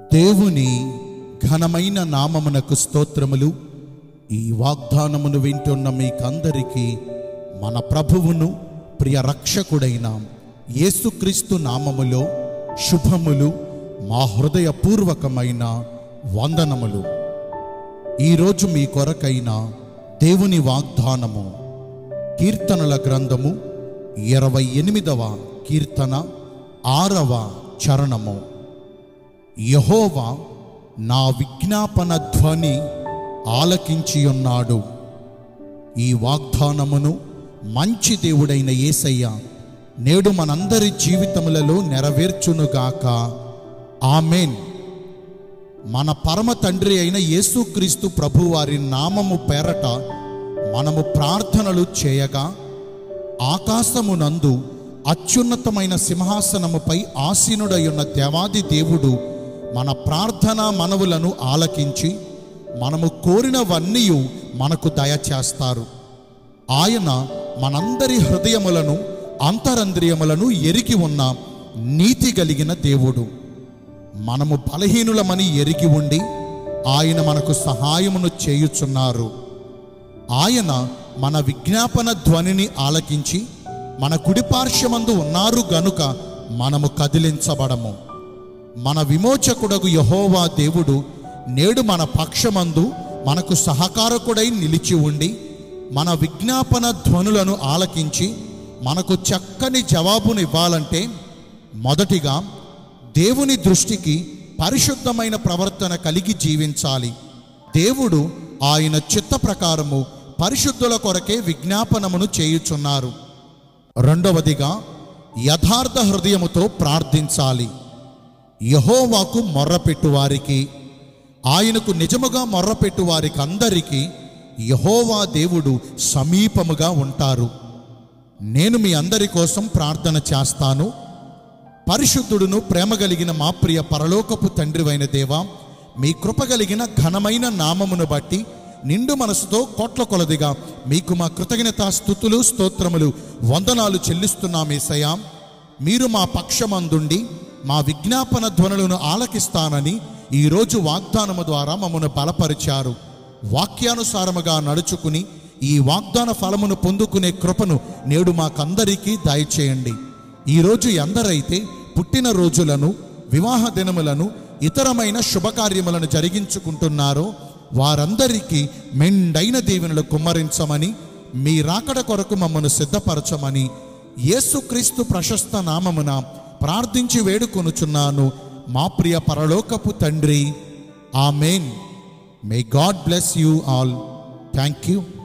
దేవుని ఘనమైన నామమునకు స్తోత్రములు ఈ వాగ్దానమును వింటున్న మీకందరికీ మన ప్రభువును ప్రియ రక్షకుడైన యేసుక్రీస్తు నామములో శుభములు మా హృదయపూర్వకమైన వందనములు ఈరోజు మీ కొరకైన దేవుని వాగ్దానము కీర్తనల గ్రంథము ఇరవై ఎనిమిదవ కీర్తన ఆరవ చరణము యహోవా నా విజ్ఞాపన ధ్వని ఆలకించియున్నాడు ఈ వాగ్దానమును మంచి దేవుడైన యేసయ్య నేడు మనందరి జీవితములలో నెరవేర్చునుగాక ఆమెన్ మన పరమ తండ్రి అయిన యేసుక్రీస్తు ప్రభువారి నామము పేరట మనము ప్రార్థనలు చేయగా ఆకాశమునందు అత్యున్నతమైన సింహాసనముపై ఆసీనుడయున్న దేవాది దేవుడు మన ప్రార్థన మనవులను ఆలకించి మనము కోరినవన్నీ మనకు దయచేస్తారు ఆయన మనందరి హృదయములను అంతరంద్రియములను ఎరిగి ఉన్న నీతి కలిగిన దేవుడు మనము బలహీనులమని ఎరిగి ఉండి ఆయన మనకు సహాయమును చేయుచున్నారు ఆయన మన విజ్ఞాపన ధ్వనిని ఆలకించి మన కుడిపార్శ్వమందు ఉన్నారు గనుక మనము కదిలించబడము మన విమోచకుడగు యహోవా దేవుడు నేడు మన పక్షమందు మనకు సహకారకుడై నిలిచి ఉండి మన విజ్ఞాపన ధ్వనులను ఆలకించి మనకు చక్కని జవాబును ఇవ్వాలంటే మొదటిగా దేవుని దృష్టికి పరిశుద్ధమైన ప్రవర్తన కలిగి జీవించాలి దేవుడు ఆయన చిత్త ప్రకారము పరిశుద్ధుల కొరకే విజ్ఞాపనమును చేయుచున్నారు రెండవదిగా యథార్థ హృదయముతో ప్రార్థించాలి యహోవాకు మొర్రపెట్టు వారికి ఆయనకు నిజముగా మొర్రపెట్టు వారికి అందరికీ యహోవా దేవుడు సమీపముగా ఉంటారు నేను మీ అందరి కోసం ప్రార్థన చేస్తాను పరిశుద్ధుడును ప్రేమ కలిగిన మా ప్రియ పరలోకపు తండ్రివైన దేవా మీ కృప కలిగిన ఘనమైన నామమును బట్టి నిండు మనసుతో కోట్ల కొలదిగా మీకు మా కృతజ్ఞత స్థుతులు స్తోత్రములు వందనాలు చెల్లిస్తున్నామేసయా మీరు మా పక్షమందుండి మా విజ్ఞాపన ధ్వనులను ఆలకిస్తానని ఈరోజు వాగ్దానము ద్వారా మమ్మను బలపరిచారు వాక్యానుసారముగా నడుచుకుని ఈ వాగ్దాన ఫలమును పొందుకునే కృపను నేడు మాకందరికీ దయచేయండి ఈరోజు ఎందరైతే పుట్టిన రోజులను వివాహ దినములను ఇతరమైన శుభకార్యములను జరిగించుకుంటున్నారో వారందరికీ మెండైన దీవెనలు కుమ్మరించమని మీ రాకడ కొరకు మమ్మను సిద్ధపరచమని యేసుక్రీస్తు ప్రశస్త నామమున ప్రార్థించి వేడుకొనుచున్నాను మా ప్రియ పరలోకపు తండ్రి amen may God bless you all thank you